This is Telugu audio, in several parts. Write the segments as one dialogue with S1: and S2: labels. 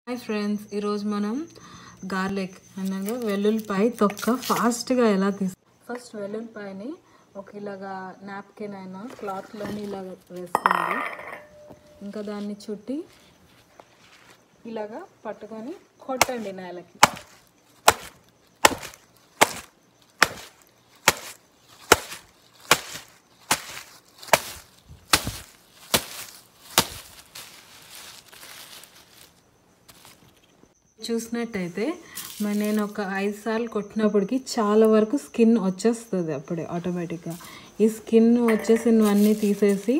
S1: హాయ్ ఫ్రెండ్స్ ఈరోజు మనం గార్లిక్ అనగా వెల్లుల్లిపాయ తొక్క ఫాస్ట్గా ఎలా తీసు ఫస్ట్ వెల్లుల్లిపాయని ఒక ఇలాగా నాప్కిన్ అయినా క్లాత్లోని ఇలాగ వేసుకోండి ఇంకా దాన్ని చుట్టి ఇలాగా పట్టుకొని కొట్టండి నేలకి చూసినట్టయితే మరి నేను ఒక ఐదు సార్లు కొట్టినప్పటికి చాలా వరకు స్కిన్ వచ్చేస్తుంది అప్పుడే ఆటోమేటిక్గా ఈ స్కిన్ వచ్చేసినవన్నీ తీసేసి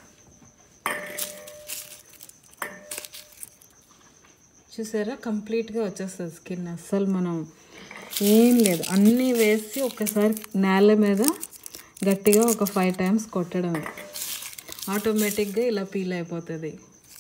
S1: చూసారా కంప్లీట్గా వచ్చేస్తుంది స్కిన్ అస్సలు మనం ఏం లేదు అన్నీ వేసి ఒకసారి నేల మీద గట్టిగా ఒక ఫైవ్ టైమ్స్ కొట్టడమే ఆటోమేటిక్గా ఇలా పీల్ అయిపోతుంది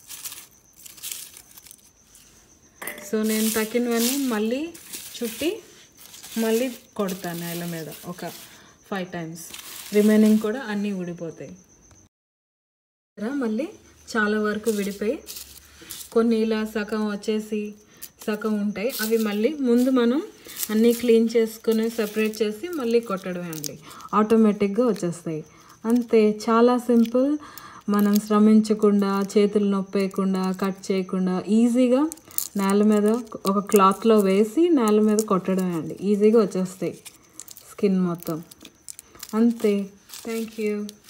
S1: సో నేను తక్కినవన్నీ మళ్ళీ చుట్టి మళ్ళీ కొడతాను నేల మీద ఒక ఫైవ్ టైమ్స్ రిమైనింగ్ కూడా అన్నీ ఊడిపోతాయి రా మళ్ళీ చాలా వరకు విడిపోయి కొన్ని ఇలా సగం వచ్చేసి సగం ఉంటాయి అవి మళ్ళీ ముందు మనం అన్నీ క్లీన్ చేసుకుని సెపరేట్ చేసి మళ్ళీ కొట్టడమే అండి ఆటోమేటిక్గా వచ్చేస్తాయి అంతే చాలా సింపుల్ మనం శ్రమించకుండా చేతులు నొప్పేయకుండా కట్ చేయకుండా ఈజీగా నేల మీద ఒక క్లాత్లో వేసి నేల మీద కొట్టడమే అండి ఈజీగా వచ్చేస్తాయి స్కిన్ మొత్తం అంతే థ్యాంక్ యూ